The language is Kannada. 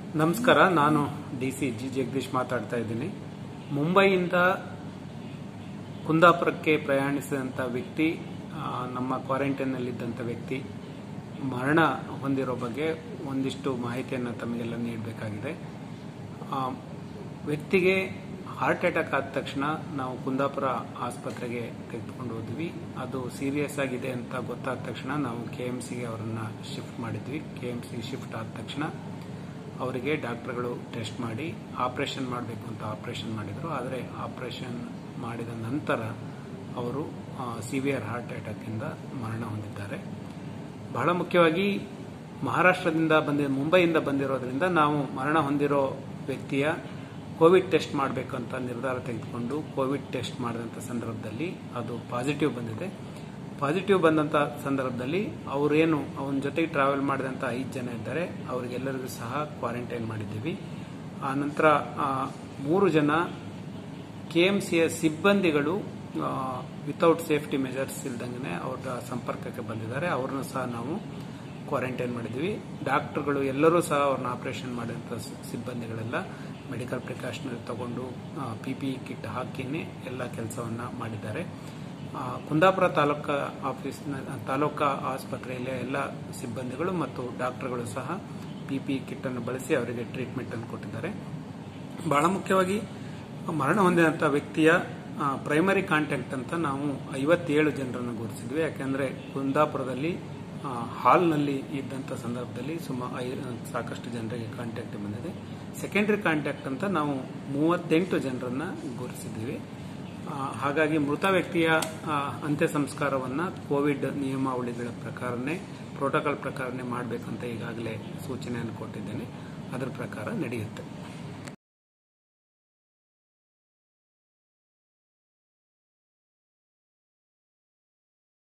ನಮಸ್ಕಾರ ನಾನು ಡಿ ಸಿ ಜಿ ಜಗದೀಶ್ ಮಾತಾಡ್ತಾ ಇದ್ದೀನಿ ಮುಂಬೈಯಿಂದ ಕುಂದಾಪುರಕ್ಕೆ ಪ್ರಯಾಣಿಸಿದಂಥ ವ್ಯಕ್ತಿ ಆ, ನಮ್ಮ ಕ್ವಾರಂಟೈನ್ನಲ್ಲಿದ್ದಂಥ ವ್ಯಕ್ತಿ ಮರಣ ಹೊಂದಿರೋ ಬಗ್ಗೆ ಒಂದಿಷ್ಟು ಮಾಹಿತಿಯನ್ನು ತಮಗೆಲ್ಲ ನೀಡಬೇಕಾಗಿದೆ ಆ, ವ್ಯಕ್ತಿಗೆ ಹಾರ್ಟ್ ಅಟ್ಯಾಕ್ ಆದ ತಕ್ಷಣ ನಾವು ಕುಂದಾಪುರ ಆಸ್ಪತ್ರೆಗೆ ತೆಗೆದುಕೊಂಡು ಹೋದ್ವಿ ಅದು ಸೀರಿಯಸ್ ಆಗಿದೆ ಅಂತ ಗೊತ್ತಾದ ತಕ್ಷಣ ನಾವು ಕೆ ಎಮ್ ಸಿಗೆ ಅವರನ್ನು ಶಿಫ್ಟ್ ಮಾಡಿದ್ವಿ ಕೆ ಎಮ್ ಸಿ ಶಿಫ್ಟ್ ಆದ ತಕ್ಷಣ ಅವರಿಗೆ ಡಾಕ್ಟರ್ಗಳು ಟೆಸ್ಟ್ ಮಾಡಿ ಆಪರೇಷನ್ ಮಾಡಬೇಕು ಅಂತ ಆಪರೇಷನ್ ಮಾಡಿದರು ಆದರೆ ಆಪರೇಷನ್ ಮಾಡಿದ ನಂತರ ಅವರು ಸಿವಿಯರ್ ಹಾರ್ಟ್ ಅಟ್ಯಾಕಿಂದ ಮರಣ ಹೊಂದಿದ್ದಾರೆ ಬಹಳ ಮುಖ್ಯವಾಗಿ ಮಹಾರಾಷ್ಟ್ರದಿಂದ ಬಂದ ಮುಂಬೈಯಿಂದ ಬಂದಿರೋದ್ರಿಂದ ನಾವು ಮರಣ ಹೊಂದಿರೋ ವ್ಯಕ್ತಿಯ ಕೋವಿಡ್ ಟೆಸ್ಟ್ ಮಾಡಬೇಕು ಅಂತ ನಿರ್ಧಾರ ತೆಗೆದುಕೊಂಡು ಕೋವಿಡ್ ಟೆಸ್ಟ್ ಮಾಡಿದಂಥ ಸಂದರ್ಭದಲ್ಲಿ ಅದು ಪಾಸಿಟಿವ್ ಬಂದಿದೆ ಪಾಸಿಟಿವ್ ಬಂದಂಥ ಸಂದರ್ಭದಲ್ಲಿ ಅವರೇನು ಅವನ ಜೊತೆಗೆ ಟ್ರಾವೆಲ್ ಮಾಡಿದಂಥ ಐದು ಜನ ಇದ್ದಾರೆ ಅವರಿಗೆಲ್ಲರಿಗೂ ಸಹ ಕ್ವಾರಂಟೈನ್ ಮಾಡಿದ್ದೀವಿ ಆ ನಂತರ ಆ, ಮೂರು ಜನ ಕೆ ಎಮ್ ಸಿಯ ಸಿಬ್ಬಂದಿಗಳು ವಿತೌಟ್ ಸೇಫ್ಟಿ ಮೆಜರ್ಸ್ ಇಲ್ದಂಗೆ ಅವರ ಸಂಪರ್ಕಕ್ಕೆ ಬಂದಿದ್ದಾರೆ ಅವ್ರನ್ನ ಸಹ ನಾವು ಕ್ವಾರಂಟೈನ್ ಮಾಡಿದ್ವಿ ಡಾಕ್ಟರ್ಗಳು ಎಲ್ಲರೂ ಸಹ ಅವ್ರನ್ನ ಆಪರೇಷನ್ ಮಾಡಿದಂಥ ಸಿ- ಸಿಬ್ಬಂದಿಗಳೆಲ್ಲ ಮೆಡಿಕಲ್ ಪ್ರಿಕಾಷನರಿ ತಗೊಂಡು ಪಿ ಪಿ ಕಿಟ್ ಹಾಕಿನೇ ಎಲ್ಲ ಕೆಲಸವನ್ನ ಮಾಡಿದ್ದಾರೆ ಆ, ಕುಂದಾಪುರ ತಾಲೂಕಾ ಆಫೀಸ್ನ ತಾಲೂಕಾ ಆಸ್ಪತ್ರೆಯಲ್ಲಿ ಎಲ್ಲ ಸಿಬ್ಬಂದಿಗಳು ಮತ್ತು ಡಾಕ್ಟರ್ಗಳು ಸಹ ಪಿ ಪಿ ಕಿಟ್ ಅನ್ನು ಬಳಸಿ ಅವರಿಗೆ ಟ್ರೀಟ್ಮೆಂಟ್ ಅನ್ನು ಕೊಟ್ಟಿದ್ದಾರೆ ಬಹಳ ಮುಖ್ಯವಾಗಿ ಮರಣ ಹೊಂದಿದಂಥ ವ್ಯಕ್ತಿಯ ಪ್ರೈಮರಿ ಕಾಂಟ್ಯಾಕ್ಟ್ ಅಂತ ನಾವು ಐವತ್ತೇಳು ಜನರನ್ನು ಗುರುತಿಸಿದ್ವಿ ಯಾಕೆಂದ್ರೆ ಕುಂದಾಪುರದಲ್ಲಿ ಆ, ಹಾಲ್ನಲ್ಲಿ ಇದ್ದಂಥ ಸಂದರ್ಭದಲ್ಲಿ ಸುಮಾರು ಸಾಕಷ್ಟು ಜನರಿಗೆ ಕಾಂಟ್ಯಾಕ್ಟ್ ಬಂದಿದೆ ಸೆಕೆಂಡರಿ ಕಾಂಟ್ಯಾಕ್ಟ್ ಅಂತ ನಾವು ಮೂವತ್ತೆಂಟು ಜನರನ್ನ ಗುರುತಿಸಿದ್ದೀವಿ ಆ, ಹಾಗಾಗಿ ಮೃತ ವ್ಯಕ್ತಿಯ ಆ, ಅಂತ್ಯ ಸಂಸ್ಕಾರವನ್ನ ಕೋವಿಡ್ ನಿಯಮಾವಳಿಗಳ ಪ್ರಕಾರನೇ ಪ್ರೋಟೋಕಾಲ್ ಪ್ರಕಾರನೇ ಮಾಡಬೇಕಂತ ಈಗಾಗಲೇ ಸೂಚನೆಯನ್ನು ಕೊಟ್ಟಿದ್ದೇನೆ ಅದರ ಪ್ರಕಾರ ನಡೆಯುತ್ತೆ